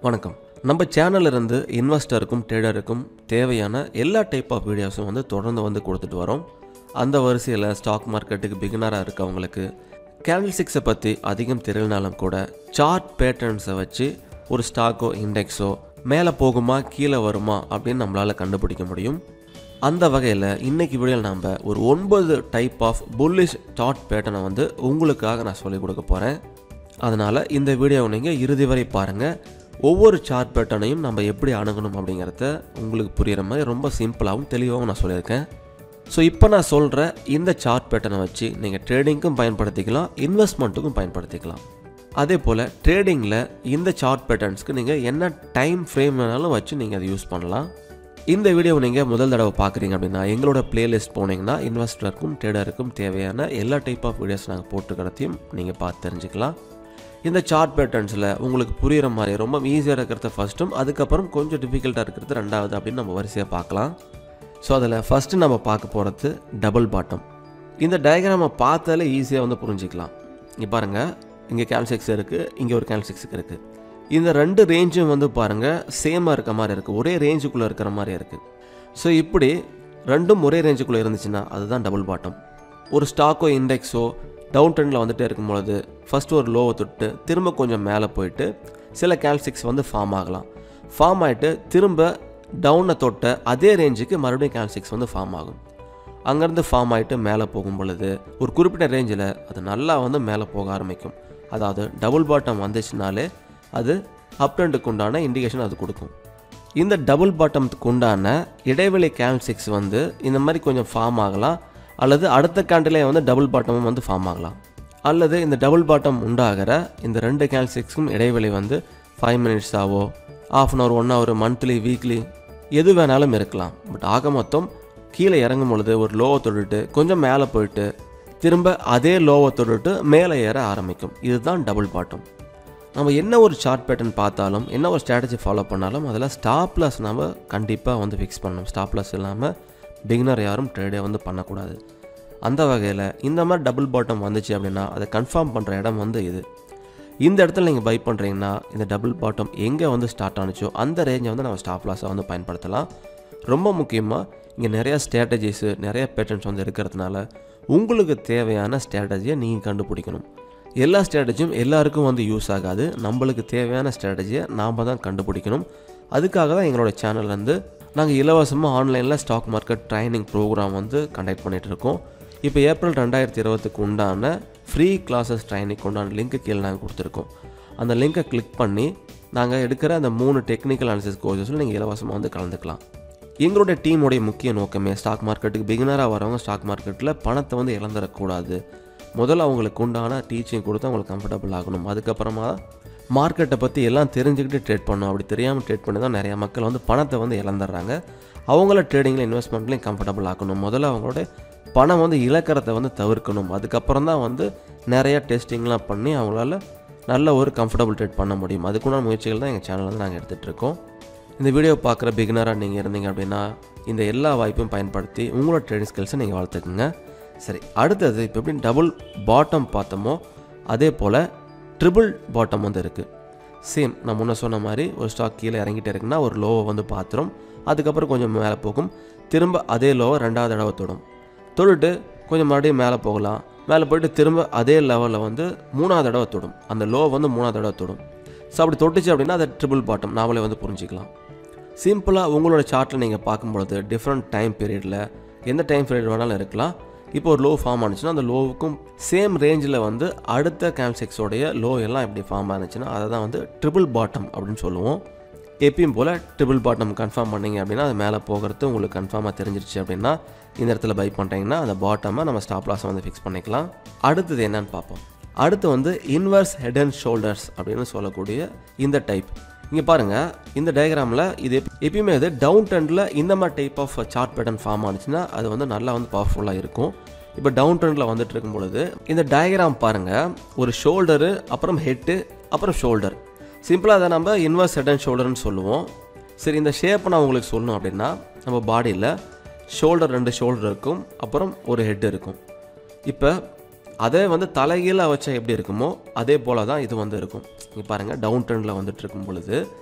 வணக்கம் நம்ம சேனல்ல இருந்து இன்வெஸ்டருக்கும் ட்ரேடருக்கும் தேவையான எல்லா டைப் ஆஃப் வீடியோஸும் வந்து தொடர்ந்து வந்து கொடுத்துட்டு வரோம் அந்த வரிசையில் ஸ்டாக் மார்க்கெட்டுக்கு பிகினராக இருக்கவங்களுக்கு கேண்டில் சிக்ஸை பற்றி அதிகம் தெரியலனாலும் கூட சார்ட் பேட்டர்ன்ஸை வச்சு ஒரு ஸ்டாக்கோ இண்டெக்ஸோ மேலே போகுமா கீழே வருமா அப்படின்னு நம்மளால் கண்டுபிடிக்க முடியும் அந்த வகையில் இன்னைக்கு வீடியோவில் நாம் ஒரு ஒன்பது டைப் ஆஃப் புல்லிஷ் சார்ட் பேட்டர்னை வந்து உங்களுக்காக நான் சொல்லிக் கொடுக்க போகிறேன் அதனால் இந்த வீடியோவை நீங்கள் இறுதி வரை பாருங்கள் ஒவ்வொரு சார்ட் பேட்டர்னையும் நம்ம எப்படி அணுகணும் அப்படிங்கிறத உங்களுக்கு புரிகிற மாதிரி ரொம்ப சிம்பிளாகவும் தெளிவாகவும் நான் சொல்லியிருக்கேன் ஸோ இப்போ நான் சொல்கிற இந்த சார்ட் பேட்டர்னை வச்சு நீங்கள் ட்ரேடிங்க்கும் பயன்படுத்திக்கலாம் இன்வெஸ்ட்மெண்ட்டுக்கும் பயன்படுத்திக்கலாம் அதே போல் ட்ரேடிங்கில் இந்த சார்ட் பேட்டர்ன்ஸ்க்கு நீங்கள் என்ன டைம் ஃப்ரேம் வேணாலும் வச்சு நீங்கள் அதை யூஸ் பண்ணலாம் இந்த வீடியோவை நீங்கள் முதல் தடவை பார்க்குறீங்க அப்படின்னா எங்களோட பிளேலிஸ்ட் போனீங்கன்னா இன்வெஸ்டருக்கும் ட்ரேடருக்கும் தேவையான எல்லா டைப் ஆஃப் வீடியோஸ் நாங்கள் போட்டுக்கிறதையும் நீங்கள் பார்த்து தெரிஞ்சுக்கலாம் இந்த சார்ட் பேட்டர்ன்ஸில் உங்களுக்கு புரிகிற மாதிரி ரொம்ப ஈஸியாக இருக்கிறத ஃபஸ்ட்டும் அதுக்கப்புறம் கொஞ்சம் டிஃபிகல்ட்டாக இருக்கிறது ரெண்டாவது அப்படின்னு நம்ம வரிசையாக பார்க்கலாம் ஸோ அதில் ஃபஸ்ட்டு நம்ம பார்க்க போகிறது டபுள் பாட்டம் இந்த டயக்ராமை பார்த்தாலே ஈஸியாக வந்து புரிஞ்சிக்கலாம் இங்கே பாருங்கள் இங்கே கேல்சிக்ஸ் இருக்குது இங்கே ஒரு கேல்சிக்ஸுக்கு இருக்குது இந்த ரெண்டு ரேஞ்சும் வந்து பாருங்கள் சேமாக இருக்க மாதிரி இருக்குது ஒரே ரேஞ்சுக்குள்ளே இருக்கிற மாதிரி இருக்குது ஸோ இப்படி ரெண்டும் ஒரே ரேஞ்சுக்குள்ளே இருந்துச்சுன்னா அதுதான் டபுள் பாட்டம் ஒரு ஸ்டாக்கோ இண்டெக்ஸோ டவுன் ட்ரெண்டில் வந்துட்டே இருக்கும் பொழுது ஃபஸ்ட்டு ஒரு லோவை தொட்டு திரும்ப கொஞ்சம் மேலே போயிட்டு சில கேல்சிக்ஸ் வந்து ஃபார்ம் ஆகலாம் ஃபார்ம் ஆகிட்டு திரும்ப டவுனை தொட்ட அதே ரேஞ்சுக்கு மறுபடியும் கேல்சிக்ஸ் வந்து ஃபார்ம் ஆகும் அங்கேருந்து ஃபார்ம் ஆகிட்டு மேலே போகும் பொழுது ஒரு குறிப்பிட்ட ரேஞ்சில் அது நல்லா வந்து மேலே போக ஆரம்பிக்கும் அதாவது டபுள் பாட்டம் வந்துச்சுனாலே அது அப் ட்ரெண்டுக்கு உண்டான இண்டிகேஷன் அது கொடுக்கும் இந்த டபுள் பாட்டம்க்கு உண்டான இடைவெளி கேல்சிக்ஸ் வந்து இந்த மாதிரி கொஞ்சம் ஃபார்ம் ஆகலாம் அல்லது அடுத்த கேண்டிலே வந்து டபுள் பாட்டமும் வந்து ஃபார்ம் ஆகலாம் அல்லது இந்த டபுள் பாட்டம் உண்டாகிற இந்த ரெண்டு கேல்சிக்ஸும் இடைவெளி வந்து ஃபைவ் மினிட்ஸ் ஆவோ half an hour one hour monthly weekly எது வேணாலும் இருக்கலாம் பட் ஆக மொத்தம் கீழே இறங்கும் பொழுது ஒரு லோவை தொட்டுட்டு கொஞ்சம் மேலே போயிட்டு திரும்ப அதே லோவை தொட்டுட்டு மேலே ஏற ஆரம்பிக்கும் இதுதான் டபுள் பாட்டம் நம்ம என்ன ஒரு சார்ட் பேட்டர்ன் பார்த்தாலும் என்ன ஒரு ஸ்ட்ராட்டஜி ஃபாலோ பண்ணாலும் அதில் ஸ்டாப் லாஸ் நம்ம கண்டிப்பாக வந்து ஃபிக்ஸ் பண்ணணும் ஸ்டாப் லாஸ் இல்லாமல் பிகினர் யாரும் ட்ரேடே வந்து பண்ணக்கூடாது அந்த வகையில் இந்த மாதிரி டபுள் பாட்டம் வந்துச்சு அப்படின்னா அதை கன்ஃபார்ம் பண்ணுற இடம் வந்து இது இந்த இடத்துல நீங்கள் பை பண்ணுறீங்கன்னா இந்த டபுள் பாட்டம் எங்கே வந்து ஸ்டார்ட் ஆனிச்சோ அந்த ரேஞ்சை வந்து நம்ம ஸ்டாப் லாஸை வந்து பயன்படுத்தலாம் ரொம்ப முக்கியமாக இங்கே நிறையா ஸ்ட்ராட்டஜிஸு நிறைய பேட்டர்ன்ஸ் வந்து இருக்கிறதுனால உங்களுக்கு தேவையான ஸ்ட்ராட்டஜியை நீங்கள் கண்டுபிடிக்கணும் எல்லா ஸ்ட்ராட்டஜியும் எல்லாருக்கும் வந்து யூஸ் ஆகாது நம்மளுக்கு தேவையான ஸ்ட்ராட்டஜியை நாம் தான் கண்டுபிடிக்கணும் அதுக்காக தான் எங்களோட சேனல் வந்து நாங்கள் இலவசமாக ஆன்லைனில் ஸ்டாக் மார்க்கெட் ட்ரைனிங் ப்ரோக்ராம் வந்து கண்டக்ட் பண்ணிகிட்டு இருக்கோம் இப்போ ஏப்ரல் ரெண்டாயிரத்தி இருபத்துக்கு உண்டான ஃப்ரீ கிளாஸஸ் ட்ரைனிங் உண்டான லிங்க்கு கீழே நாங்கள் கொடுத்துருக்கோம் அந்த லிங்கை கிளிக் பண்ணி நாங்கள் எடுக்கிற அந்த மூணு டெக்னிக்கல் அனாலிசிஸ் கோர்சஸில் நீங்கள் இலவசமாக வந்து கலந்துக்கலாம் எங்களுடைய டீமுடைய முக்கிய நோக்கமே ஸ்டாக் மார்க்கெட்டுக்கு பிகினராக வரவங்க ஸ்டாக் மார்க்கெட்டில் பணத்தை வந்து இழந்துடக்கூடாது முதல்ல அவங்களுக்கு உண்டான டீச்சிங் கொடுத்து அவங்களுக்கு கம்ஃபர்டபுள் ஆகணும் அதுக்கப்புறமா மார்க்கெட்டை பற்றி எல்லாம் தெரிஞ்சுக்கிட்டு ட்ரேட் பண்ணணும் அப்படி தெரியாமல் ட்ரேட் பண்ணி தான் நிறையா மக்கள் வந்து பணத்தை வந்து இழந்துடுறாங்க அவங்கள ட்ரேடிங்கில் இன்வெஸ்ட்மெண்ட்லையும் கம்ஃபர்டபுள் ஆக்கணும் முதல்ல அவங்களோட பணம் வந்து இழக்கிறத வந்து தவிர்க்கணும் அதுக்கப்புறம் தான் வந்து நிறைய டெஸ்டிங்லாம் பண்ணி அவங்களால நல்ல ஒரு கம்ஃபர்டபுள் ட்ரேட் பண்ண முடியும் அதுக்குண்டான முயற்சிகள் தான் எங்கள் சேனலில் வந்து நாங்கள் எடுத்துகிட்டு இருக்கோம் இந்த வீடியோ பார்க்குற பிகினராக நீங்கள் இருந்தீங்க அப்படின்னா இந்த எல்லா வாய்ப்பையும் பயன்படுத்தி உங்களோட ட்ரேடிங் ஸ்கில்ஸை நீங்கள் வளர்த்துக்குங்க சரி அடுத்தது இப்போ எப்படி டபுள் பாட்டம் பார்த்தோமோ அதே போல் ட்ரிபிள் பாட்டம் வந்து இருக்குது சேம் நான் முன்ன சொன்ன மாதிரி ஒரு ஸ்டாக் கீழே இறங்கிட்டே இருக்குன்னா ஒரு லோவை வந்து பார்த்துரும் அதுக்கப்புறம் கொஞ்சம் மேலே போகும் திரும்ப அதே லோவை ரெண்டாவது தடவை தொடும் தொட்டுட்டு கொஞ்சம் மறுபடியும் மேலே போகலாம் மேலே போயிட்டு திரும்ப அதே லெவலில் வந்து மூணாவது தடவை தொடும் அந்த லோ வந்து மூணாவது தடவை தொடும் ஸோ அப்படி தொட்டுச்சு அப்படின்னா அதை ட்ரிபிள் பாட்டம் நாமளே வந்து புரிஞ்சிக்கலாம் சிம்பிளாக உங்களோட சார்ட்டில் நீங்கள் பார்க்கும்பொழுது டிஃப்ரெண்ட் டைம் பீரியடில் எந்த டைம் பீரியட் வேணாலும் இருக்கலாம் இப்போ ஒரு லோ ஃபார்ம் ஆனிச்சுன்னா அந்த லோவுக்கும் சேம் ரேஞ்சில் வந்து அடுத்த கேம்செக்ஸோடைய லோ எல்லாம் எப்படி ஃபார்ம் ஆனிச்சுன்னா அதை தான் வந்து ட்ரிபிள் பாட்டம் அப்படின்னு சொல்லுவோம் எப்பயும் போல் ட்ரிபிள் பாட்டம் கன்ஃபார்ம் பண்ணிங்க அப்படின்னா அது மேலே போகிறது உங்களுக்கு கன்ஃபார்மாக தெரிஞ்சிருச்சு அப்படின்னா இந்த இடத்துல பை பண்ணுறீங்கன்னா அந்த பாட்டமை நம்ம ஸ்டாப் லாஸை வந்து ஃபிக்ஸ் பண்ணிக்கலாம் அடுத்தது என்னன்னு பார்ப்போம் அடுத்து வந்து இன்வர்ஸ் ஹெட் அண்ட் ஷோல்டர்ஸ் அப்படின்னு சொல்லக்கூடிய இந்த டைப் இங்கே பாருங்கள் இந்த டயக்ராமில் இது எப்- எப்பயுமே இது டவுன் ட்ரெண்டில் இந்த மாதிரி type of chart pattern form ஆனிச்சுன்னா அது வந்து நல்லா வந்து பவர்ஃபுல்லாக இருக்கும் இப்போ டவுன் ட்ரெண்டில் வந்துட்டு இருக்கும் பொழுது இந்த டயக்ராம் பாருங்கள் ஒரு ஷோல்டரு அப்புறம் ஹெட்டு அப்புறம் ஷோல்டர் சிம்பிளாக அதை நம்ம இன்வர்ஸ் ஹெட் அண்ட் ஷோல்டர்னு சொல்லுவோம் சரி இந்த ஷேப்பை நான் உங்களுக்கு சொல்லணும் அப்படின்னா நம்ம பாடியில் ஷோல்டர் ரெண்டு ஷோல்டர் இருக்கும் அப்புறம் ஒரு ஹெட் இருக்கும் இப்போ அதே வந்து தலைகீழாக வச்சா எப்படி இருக்குமோ அதே போல் தான் இது வந்து இருக்கும் இங்கே பாருங்கள் டவுன் ட்ரெண்டில் வந்துட்டு இருக்கும் பொழுது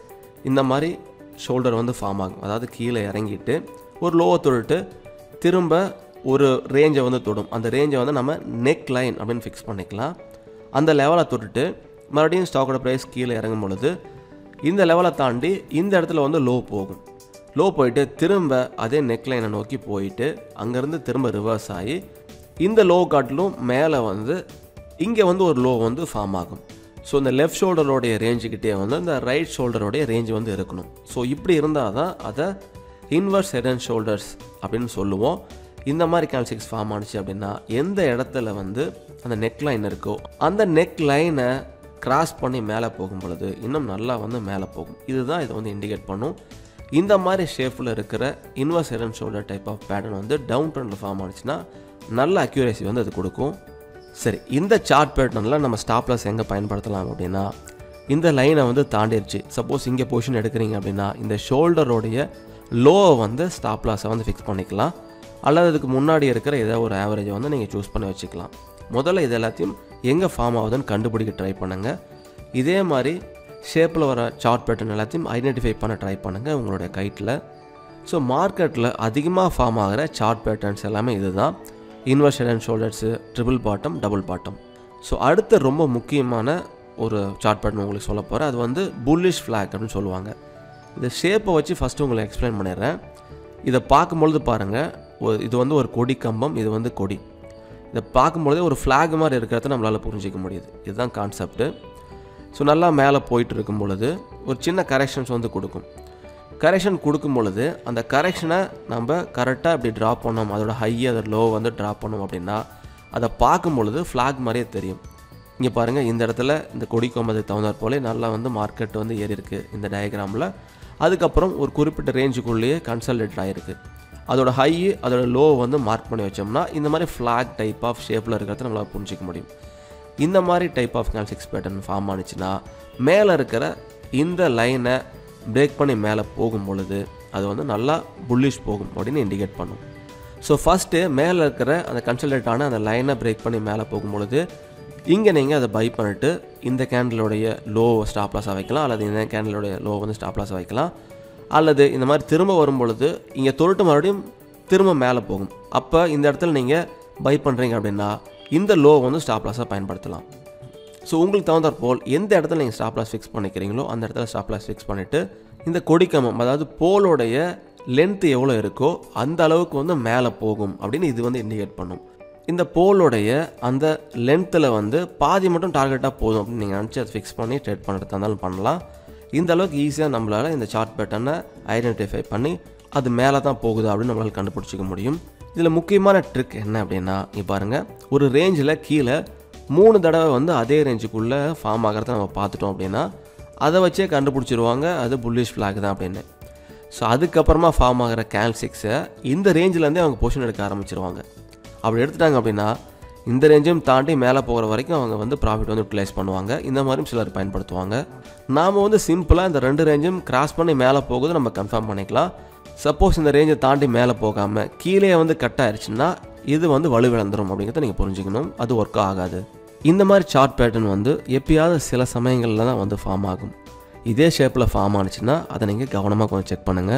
இந்த மாதிரி ஷோல்டர் வந்து ஃபார்ம் ஆகும் அதாவது கீழே இறங்கிட்டு ஒரு லோவை தொட்டுட்டு திரும்ப ஒரு ரேஞ்சை வந்து தொடும் அந்த ரேஞ்சை வந்து நம்ம நெக் லைன் அப்படின்னு ஃபிக்ஸ் பண்ணிக்கலாம் அந்த லெவலை தொட்டுட்டு மறுபடியும் ஸ்டாக்கோட ப்ரைஸ் கீழே இறங்கும் பொழுது இந்த லெவலை தாண்டி இந்த இடத்துல வந்து லோ போகும் லோ போயிட்டு திரும்ப அதே நெக் லைனை நோக்கி போயிட்டு அங்கேருந்து திரும்ப ரிவர்ஸ் ஆகி இந்த லோ காட்டிலும் மேலே வந்து இங்கே வந்து ஒரு லோ வந்து ஃபார்ம் ஆகும் ஸோ இந்த லெஃப்ட் ஷோல்டரோடைய ரேஞ்சுக்கிட்டே வந்து இந்த ரைட் ஷோல்டரோடைய ரேஞ்ச் வந்து இருக்கணும் ஸோ இப்படி இருந்தால் தான் அதை இன்வர்ஸ் ஹெட் அண்ட் ஷோல்டர்ஸ் அப்படின்னு சொல்லுவோம் இந்த மாதிரி கால்சிக்ஸ் ஃபார்ம் ஆனிச்சு அப்படின்னா எந்த இடத்துல வந்து அந்த நெக் லைன் இருக்கோ அந்த நெக் லைனை கிராஸ் பண்ணி மேலே போகும் பொழுது இன்னும் நல்லா வந்து மேலே போகும் இதுதான் இதை வந்து இண்டிகேட் பண்ணும் இந்த மாதிரி ஷேப்பில் இருக்கிற inverse head and shoulder type of pattern வந்து டவுன் ட்ரெண்டில் ஃபார்ம் ஆனிச்சுன்னா நல்ல அக்யூரேசி வந்து அது கொடுக்கும் சரி இந்த சார்ட் பேட்டர்னில் நம்ம ஸ்டாப்லஸ் எங்கே பயன்படுத்தலாம் அப்படின்னா இந்த லைனை வந்து தாண்டிடுச்சு சப்போஸ் இங்கே பொசிஷன் எடுக்கிறீங்க அப்படின்னா இந்த ஷோல்டரோடைய லோவை வந்து ஸ்டாப்லாஸை வந்து ஃபிக்ஸ் பண்ணிக்கலாம் அல்லது அதுக்கு முன்னாடி இருக்கிற ஏதோ ஒரு ஆவரேஜை வந்து நீங்கள் சூஸ் பண்ணி வச்சுக்கலாம் முதல்ல இது எல்லாத்தையும் எங்கே ஃபார்ம் ஆகுதுன்னு கண்டுபிடிக்க ட்ரை பண்ணுங்கள் இதே மாதிரி ஷேப்பில் வர சார்ட் பேட்டர்ன் எல்லாத்தையும் ஐடென்டிஃபை பண்ண ட்ரை பண்ணுங்கள் உங்களுடைய கைட்டில் ஸோ மார்க்கெட்டில் அதிகமாக ஃபார்ம் ஆகிற சார்ட் பேட்டர்ன்ஸ் எல்லாமே இதுதான் inversion and shoulders triple bottom double bottom so அடுத்த ரொம்ப முக்கியமான ஒரு சார்ட் பேட்டர்ன் உங்களுக்கு சொல்ல போகிறேன் அது வந்து புல்லிஷ் ஃப்ளாக் அப்படின்னு சொல்லுவாங்க இந்த ஷேப்பை வச்சு ஃபஸ்ட்டு உங்களுக்கு எக்ஸ்பிளைன் பண்ணிடுறேன் இதை பார்க்கும்பொழுது பாருங்கள் ஒரு இது வந்து ஒரு கொடி கம்பம் இது வந்து கொடி இதை பார்க்கும்பொழுதே ஒரு ஃப்ளாக் மாதிரி இருக்கிறத நம்மளால் புரிஞ்சிக்க முடியுது இதுதான் கான்செப்ட்டு ஸோ நல்லா மேலே போயிட்டு இருக்கும் பொழுது ஒரு சின்ன கரெக்ஷன்ஸ் வந்து கொடுக்கும் கரெக்ஷன் கொடுக்கும் பொழுது அந்த கரெக்ஷனை நம்ம கரெக்டாக இப்படி ட்ராப் பண்ணோம் அதோட ஹை அதோட லோ வந்து ட்ராப் பண்ணோம் அப்படின்னா அதை பார்க்கும் பொழுது ஃப்ளாக் மாதிரியே தெரியும் இங்கே பாருங்கள் இந்த இடத்துல இந்த கொடி கோமதுக்கு தகுந்தாற் போலே நல்லா வந்து மார்க்கெட் வந்து ஏறி இருக்கு இந்த டயக்ராமில் அதுக்கப்புறம் ஒரு குறிப்பிட்ட ரேஞ்சுக்குள்ளேயே கன்சல்டேட் ஆகிருக்கு அதோட ஹை அதோட லோ வந்து மார்க் பண்ணி வச்சோம்னா இந்த மாதிரி ஃப்ளாக் டைப் ஆஃப் ஷேப்பில் இருக்கிறத நம்மளால் புரிஞ்சிக்க முடியும் இந்த மாதிரி type of candlesticks pattern form ஆனிச்சுன்னா மேலே இருக்கிற இந்த லைனை பிரேக் பண்ணி மேலே போகும் பொழுது அது வந்து நல்லா புல்லிஷ் போகும் அப்படின்னு இண்டிகேட் பண்ணும் ஸோ ஃபஸ்ட்டு மேலே இருக்கிற அந்த கன்சல்டேட்டான அந்த லைனை பிரேக் பண்ணி மேலே போகும் பொழுது இங்கே நீங்கள் அதை பை பண்ணிட்டு இந்த கேண்டிலோடைய லோ ஸ்டாப் லாஸாக வைக்கலாம் அல்லது இந்த கேண்டிலோடைய லோ வந்து ஸ்டாப் லாஸாக வைக்கலாம் அல்லது இந்த மாதிரி திரும்ப வரும் பொழுது இங்கே தொருட்டு மறுபடியும் திரும்ப மேலே போகும் அப்போ இந்த இடத்துல நீங்கள் பை பண்ணுறீங்க அப்படின்னா இந்த லோ வந்து ஸ்டாப் லாஸாக பயன்படுத்தலாம் ஸோ உங்களுக்கு தகுந்தாற் போல் எந்த இடத்துல நீங்கள் ஸ்டாப் லாஸ் ஃபிக்ஸ் பண்ணிக்கிறீங்களோ அந்த இடத்துல ஸ்டாப் லாஸ் ஃபிக்ஸ் பண்ணிவிட்டு இந்த கொடிக்கமம் அதாவது போலோடைய லென்த்து எவ்வளோ இருக்கோ அந்த அளவுக்கு வந்து மேலே போகும் அப்படின்னு இது வந்து இண்டிகேட் பண்ணும் இந்த போலோடைய அந்த லென்த்தில் வந்து பாதி மட்டும் டார்கெட்டாக போதும் அப்படின்னு நீங்கள் நினச்சி அதை ஃபிக்ஸ் பண்ணி ட்ரேட் பண்ணுறதா இருந்தாலும் பண்ணலாம் இந்த அளவுக்கு ஈஸியாக நம்மளால் இந்த சார்ட் பேட்டர்னை ஐடென்டிஃபை பண்ணி அது மேலே தான் போகுது அப்படின்னு நம்மளால் கண்டுபிடிச்சிக்க முடியும் இதில் முக்கியமான ட்ரிக் என்ன அப்படின்னா இங்கே பாருங்கள் ஒரு ரேஞ்சில் கீழே மூணு தடவை வந்து அதே ரேஞ்சுக்குள்ளே ஃபார்ம் ஆகிறத நம்ம பார்த்துட்டோம் அப்படின்னா அதை வச்சே கண்டுபிடிச்சிருவாங்க அது புல்லிஷ் ஃப்ளாக் தான் அப்படின்னு ஸோ அதுக்கப்புறமா ஃபார்ம் ஆகிற கேல்சிக்ஸை இந்த ரேஞ்சிலேருந்தே அவங்க பொசிஷன் எடுக்க ஆரம்பிச்சிருவாங்க அப்படி எடுத்துட்டாங்க அப்படின்னா இந்த ரேஞ்சையும் தாண்டி மேலே போகிற வரைக்கும் அவங்க வந்து ப்ராஃபிட் வந்து யூட்டிலைஸ் பண்ணுவாங்க இந்த மாதிரியும் சிலர் பயன்படுத்துவாங்க நாம் வந்து சிம்பிளாக இந்த ரெண்டு ரேஞ்சும் கிராஸ் பண்ணி மேலே போகுது நம்ம கன்ஃபார்ம் பண்ணிக்கலாம் சப்போஸ் இந்த ரேஞ்சை தாண்டி மேலே போகாமல் கீழே வந்து கட் ஆயிடுச்சுன்னா இது வந்து வலுவிழந்துடும் அப்படிங்கிறத நீங்கள் புரிஞ்சுக்கணும் அது ஒர்க் ஆகாது இந்த மாதிரி சார்ட் பேட்டர்ன் வந்து எப்பயாவது சில சமயங்களில் தான் வந்து ஃபார்ம் ஆகும் இதே ஷேப்பில் ஃபார்ம் ஆனிச்சுன்னா அதை நீங்கள் கவனமாக கொஞ்சம் செக் பண்ணுங்கள்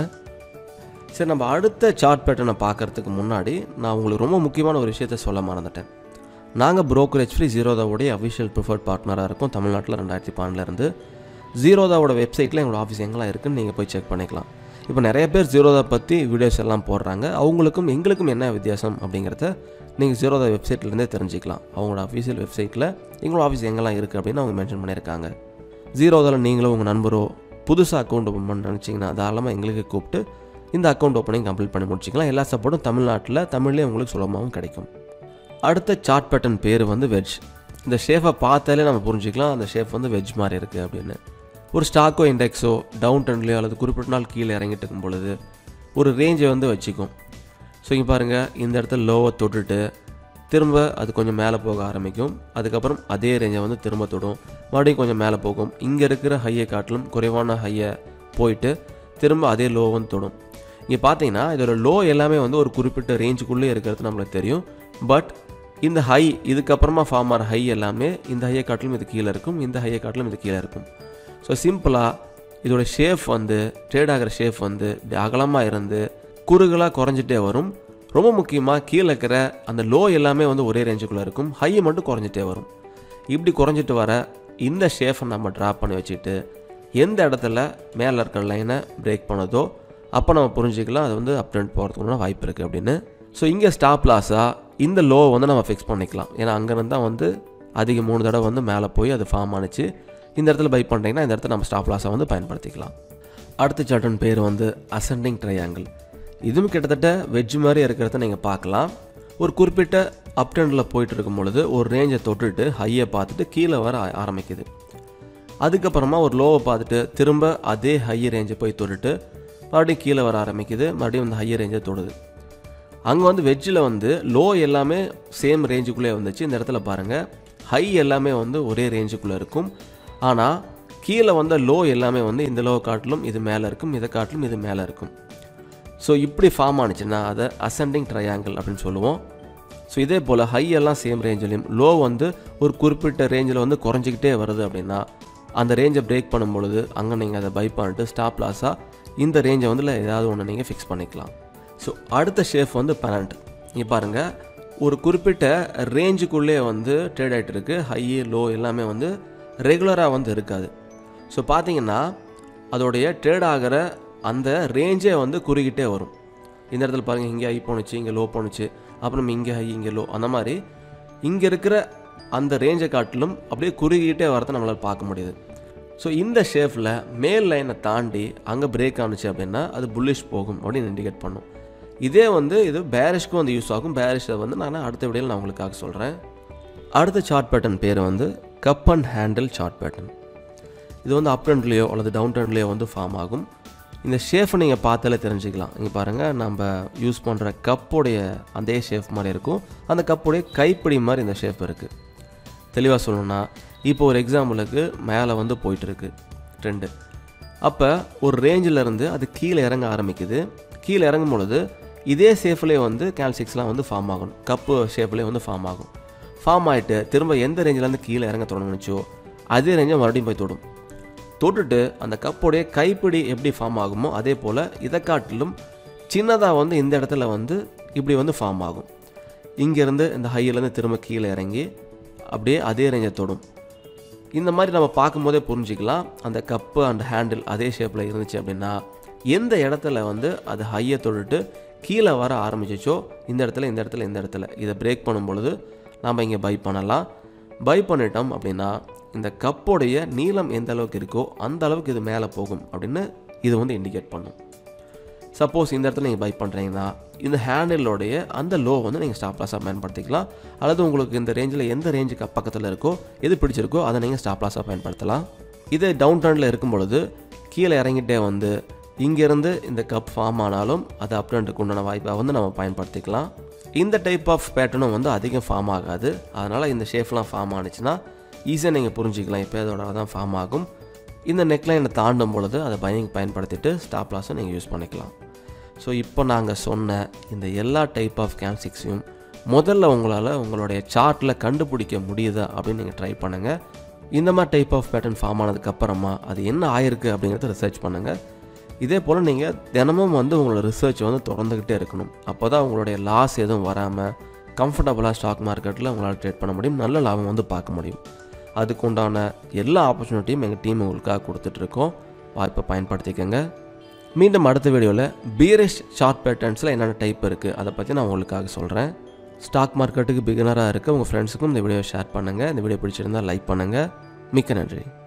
சரி நம்ம அடுத்த சார்ட் பேட்டர்னை பார்க்குறதுக்கு முன்னாடி நான் உங்களுக்கு ரொம்ப முக்கியமான ஒரு விஷயத்த சொல்ல மறந்துட்டேன் நாங்கள் brokerage ஃப்ரீ ஜீரோதாவுடைய அஃபிஷியல் ப்ரிஃபர்ட் பார்ட்னராக இருக்கோம் தமிழ்நாட்டில் ரெண்டாயிரத்தி பன்னெண்டுலேருந்து ஜீரோதாவோட வெப்சைட்டில் எங்களோட ஆஃபீஸ் எங்கெல்லாம் இருக்குன்னு நீங்கள் போய் செக் பண்ணிக்கலாம் இப்போ நிறைய பேர் ஜீரோதா பற்றி வீடியோஸ் எல்லாம் போடுறாங்க அவங்களுக்கும் எங்களுக்கும் என்ன வித்தியாசம் அப்படிங்கிறத நீங்கள் ஜீரோதா வெப்சைட்லேருந்தே தெரிஞ்சுக்கலாம் அவங்களோட அஃபீஷியல் வெப்சைட்டில் எங்களோட ஆஃபீஸ் எங்கெல்லாம் இருக்குது அப்படின்னு அவங்க மென்ஷன் பண்ணியிருக்காங்க ஜீரோதாவில் நீங்களும் உங்கள் நண்பரோ புதுசாக அக்கௌண்ட் ஓப்பன் பண்ண நினச்சிங்கன்னா தாராளமாக எங்களுக்கு கூப்பிட்டு இந்த அக்கௌண்ட் ஓப்பனிங் கம்ப்ளீட் பண்ணி முடிச்சிக்கலாம் எல்லா சப்போர்ட்டும் தமிழ்நாட்டில் தமிழ்லேயே உங்களுக்கு சுலபமாகவும் கிடைக்கும் அடுத்த சார்ட் பேட்டர்ன் பேர் வந்து வெஜ் இந்த ஷேஃபை பார்த்தாலே நம்ம புரிஞ்சுக்கலாம் அந்த ஷேப் வந்து வெஜ் மாதிரி இருக்குது அப்படின்னு ஒரு ஸ்டாக்கோ இண்டெக்ஸோ டவுன் ட்ரெண்ட்லையோ அல்லது குறிப்பிட்ட நாள் கீழே இறங்கிட்டு இருக்கும் பொழுது ஒரு ரேஞ்சை வந்து வச்சுக்கும் ஸோ இங்கே பாருங்கள் இந்த இடத்துல லோவை தொட்டுட்டு திரும்ப அது கொஞ்சம் மேலே போக ஆரம்பிக்கும் அதுக்கப்புறம் அதே ரேஞ்சை வந்து திரும்ப தொடும் மறுபடியும் கொஞ்சம் மேலே போகும் இங்கே இருக்கிற ஹையை காட்டிலும் குறைவான ஹையை போயிட்டு திரும்ப அதே லோ வந்து தொடும் இங்கே பார்த்தீங்கன்னா இதோட லோ எல்லாமே வந்து ஒரு குறிப்பிட்ட ரேஞ்சுக்குள்ளே இருக்கிறது நம்மளுக்கு தெரியும் பட் இந்த ஹை இதுக்கப்புறமா ஃபார்ம் ஆகிற ஹை எல்லாமே இந்த ஹையை காட்டிலும் இது கீழே இருக்கும் இந்த ஹையை காட்டிலும் இது கீழே இருக்கும் ஸோ சிம்பிளாக இதோட ஷேப் வந்து ட்ரேட் ஆகிற ஷேப் வந்து இப்படி அகலமாக இருந்து குறுகலாக குறைஞ்சிட்டே வரும் ரொம்ப முக்கியமாக கீழே இருக்கிற அந்த லோ எல்லாமே வந்து ஒரே ரேஞ்சுக்குள்ளே இருக்கும் ஹை மட்டும் குறைஞ்சிட்டே வரும் இப்படி குறைஞ்சிட்டு வர இந்த ஷேஃபை நம்ம ட்ரா பண்ணி வச்சுட்டு எந்த இடத்துல மேலே இருக்கிற லைனை பிரேக் பண்ணதோ அப்போ நம்ம புரிஞ்சுக்கலாம் அது வந்து அப் ட்ரெண்ட் போகிறதுக்குள்ள வாய்ப்பு இருக்குது அப்படின்னு ஸோ இங்கே ஸ்டாப் லாஸாக இந்த லோ வந்து நம்ம ஃபிக்ஸ் பண்ணிக்கலாம் ஏன்னா அங்கேருந்து தான் வந்து அதிக மூணு தடவை வந்து மேலே போய் அது ஃபார்ம் ஆனிச்சு இந்த இடத்துல பை பண்ணுறீங்கன்னா இந்த இடத்துல நம்ம ஸ்டாப் லாஸை வந்து பயன்படுத்திக்கலாம் அடுத்த சார்ட்டன் பேர் வந்து அசெண்டிங் ட்ரையாங்கிள் இதுவும் கிட்டத்தட்ட வெஜ் மாதிரி இருக்கிறத நீங்கள் பார்க்கலாம் ஒரு குறிப்பிட்ட அப் ட்ரெண்டில் போயிட்டு இருக்கும் பொழுது ஒரு ரேஞ்சை தொட்டுட்டு ஹையை பார்த்துட்டு கீழே வர ஆ- ஆரம்பிக்குது அதுக்கப்புறமா ஒரு லோவை பார்த்துட்டு திரும்ப அதே ஹை ரேஞ்சை போய் தொட்டுட்டு மறுபடியும் கீழே வர ஆரம்பிக்குது மறுபடியும் வந்து ஹையர் ரேஞ்சை தொடுது அங்கே வந்து வெஜ்ஜில் வந்து லோ எல்லாமே சேம் ரேஞ்சுக்குள்ளே வந்துச்சு இந்த இடத்துல பாருங்கள் ஹை எல்லாமே வந்து ஒரே ரேஞ்சுக்குள்ளே இருக்கும் ஆனால் கீழே வந்த லோ எல்லாமே வந்து இந்த லோ காட்டிலும் இது மேலே இருக்கும் இதை காட்டிலும் இது மேலே இருக்கும் ஸோ இப்படி ஃபார்ம் ஆனிச்சுன்னா அதை அசெண்டிங் ட்ரையாங்கிள் அப்படின்னு சொல்லுவோம் ஸோ இதே போல் ஹை எல்லாம் சேம் ரேஞ்சிலையும் லோ வந்து ஒரு குறிப்பிட்ட ரேஞ்சில் வந்து குறைஞ்சிக்கிட்டே வருது அப்படின்னா அந்த ரேஞ்சை பிரேக் பண்ணும் பொழுது அங்கே நீங்கள் அதை பை பண்ணிட்டு ஸ்டாப் லாஸாக இந்த ரேஞ்சை வந்து ஏதாவது ஒன்று நீங்கள் ஃபிக்ஸ் பண்ணிக்கலாம் ஸோ அடுத்த ஷேஃப் வந்து பனண்ட் இங்கே பாருங்கள் ஒரு குறிப்பிட்ட ரேஞ்சுக்குள்ளே வந்து ட்ரேட் ஆகிட்டு இருக்கு ஹை லோ எல்லாமே வந்து ரெகுலராக வந்து இருக்காது ஸோ பார்த்தீங்கன்னா அதோடைய ட்ரேட் ஆகிற அந்த ரேஞ்சே வந்து குறுகிட்டே வரும் இந்த இடத்துல பாருங்கள் இங்கே ஹை போணுச்சு இங்கே லோ போணுச்சு அப்புறம் இங்கே ஹை இங்கே லோ அந்த மாதிரி இங்கே இருக்கிற அந்த ரேஞ்சை காட்டிலும் அப்படியே குறுகிட்டே வரதை நம்மளால் பார்க்க முடியுது ஸோ இந்த ஷேஃபில் மேல் லைனை தாண்டி அங்கே பிரேக் ஆனுச்சு அப்படின்னா அது புல்லிஷ் போகும் அப்படின்னு இண்டிகேட் பண்ணும் இதே வந்து இது பேரிஷ்க்கும் வந்து யூஸ் ஆகும் பேரிஷை வந்து நான் அடுத்த விடையில் நான் உங்களுக்காக சொல்கிறேன் அடுத்த சார்ட் பேட்டர்ன் பேர் வந்து cup and handle chart pattern இது வந்து அப் ட்ரெண்ட்லேயோ அல்லது டவுன் ட்ரெண்ட்லேயோ வந்து ஃபார்ம் ஆகும் இந்த ஷேஃபை நீங்கள் பார்த்தாலே தெரிஞ்சுக்கலாம் இங்கே பாருங்கள் நம்ம யூஸ் பண்ணுற கப்போடைய அதே ஷேஃப் மாதிரி இருக்கும் அந்த கப்போடைய கைப்பிடி மாதிரி இந்த ஷேப் இருக்குது தெளிவாக சொல்லணும்னா இப்போ ஒரு எக்ஸாம்பிளுக்கு மேலே வந்து போயிட்டு இருக்கு ட்ரெண்டு அப்போ ஒரு ரேஞ்சில் இருந்து அது கீழே இறங்க ஆரம்பிக்குது கீழே இறங்கும் பொழுது இதே ஷேப்லேயே வந்து கேல்சிக்ஸ்லாம் வந்து ஃபார்ம் ஆகணும் கப்பு ஷேப்லேயே வந்து ஃபார்ம் ஆகும் ஃபார்ம் ஆகிட்டு திரும்ப எந்த ரேஞ்சிலேருந்து கீழே இறங்க தொடங்குனுச்சோ அதே ரேஞ்சை மறுபடியும் போய் தொடும் தொட்டுட்டு அந்த கப்போடைய கைப்பிடி எப்படி ஃபார்ம் ஆகுமோ அதே போல் இதை காட்டிலும் சின்னதாக வந்து இந்த இடத்துல வந்து இப்படி வந்து ஃபார்ம் ஆகும் இங்கேருந்து இந்த ஹையிலேருந்து திரும்ப கீழே இறங்கி அப்படியே அதே ரேஞ்சை தொடும் இந்த மாதிரி நம்ம பார்க்கும்போதே புரிஞ்சிக்கலாம் அந்த கப்பு அண்ட் ஹேண்டில் அதே ஷேப்பில் இருந்துச்சு அப்படின்னா எந்த இடத்துல வந்து அது ஹையை தொட்டுட்டு கீழே வர ஆரம்பிச்சிச்சோ இந்த இடத்துல இந்த இடத்துல இந்த இடத்துல இதை பிரேக் பண்ணும் பொழுது நம்ம இங்கே பை பண்ணலாம் பை பண்ணிட்டோம் அப்படின்னா இந்த கப்போடைய நீளம் எந்த அளவுக்கு இருக்கோ அந்த அளவுக்கு இது மேலே போகும் அப்படின்னு இது வந்து இண்டிகேட் பண்ணும் சப்போஸ் இந்த இடத்துல நீங்கள் பை பண்ணுறீங்கன்னா இந்த ஹேண்டிலோடைய அந்த லோ வந்து நீங்கள் ஸ்டாப் லாஸாக பயன்படுத்திக்கலாம் அல்லது உங்களுக்கு இந்த ரேஞ்சில் எந்த ரேஞ்சுக்கு பக்கத்தில் இருக்கோ எது பிடிச்சிருக்கோ அதை நீங்கள் ஸ்டாப் லாஸாக பயன்படுத்தலாம் இது டவுன் டர்னில் இருக்கும் பொழுது கீழே இறங்கிட்டே வந்து இங்கேருந்து இந்த கப் ஃபார்ம் ஆனாலும் அது அப் ட்ரெண்டுக்கு உண்டான வாய்ப்பை வந்து நம்ம பயன்படுத்திக்கலாம் இந்த டைப் ஆஃப் பேட்டர்னும் வந்து அதிகம் ஃபார்ம் ஆகாது அதனால் இந்த ஷேப்லாம் ஃபார்ம் ஆனிச்சுன்னா ஈஸியாக நீங்கள் புரிஞ்சிக்கலாம் இப்போ அதோட தான் ஃபார்ம் ஆகும் இந்த நெக்லைனை தாண்டும் பொழுது அதை பயன் பயன்படுத்திட்டு ஸ்டாப் லாஸும் நீங்கள் யூஸ் பண்ணிக்கலாம் ஸோ இப்போ நாங்கள் சொன்ன இந்த எல்லா டைப் ஆஃப் கேன்சிக்ஸையும் முதல்ல உங்களால் உங்களுடைய சார்ட்டில் கண்டுபிடிக்க முடியுதா அப்படின்னு நீங்கள் ட்ரை பண்ணுங்கள் இந்த மாதிரி டைப் ஆஃப் பேட்டர்ன் ஃபார்ம் ஆனதுக்கப்புறமா அது என்ன ஆயிருக்கு அப்படிங்கிறத ரிசர்ச் பண்ணுங்கள் இதே போல் நீங்கள் தினமும் வந்து உங்களோட ரிசர்ச் வந்து தொடர்ந்துக்கிட்டே இருக்கணும் அப்போ தான் உங்களுடைய லாஸ் எதுவும் வராமல் கம்ஃபர்டபுளாக ஸ்டாக் மார்க்கெட்டில் உங்களால் ட்ரேட் பண்ண முடியும் நல்ல லாபம் வந்து பார்க்க முடியும் அதுக்கு உண்டான எல்லா ஆப்பர்ச்சுனிட்டியும் எங்கள் டீம் உங்களுக்காக கொடுத்துட்ருக்கோம் வாய்ப்பை பயன்படுத்திக்கங்க மீண்டும் அடுத்த வீடியோவில் பீரிஷ் ஷார்ட் பேட்டர்ன்ஸில் என்னென்ன டைப் இருக்குது அதை பற்றி நான் உங்களுக்காக சொல்கிறேன் ஸ்டாக் மார்க்கெட்டுக்கு பிகினராக இருக்க உங்கள் ஃப்ரெண்ட்ஸுக்கும் இந்த வீடியோ ஷேர் பண்ணுங்கள் இந்த வீடியோ பிடிச்சிருந்தால் லைக் பண்ணுங்கள் மிக்க நன்றி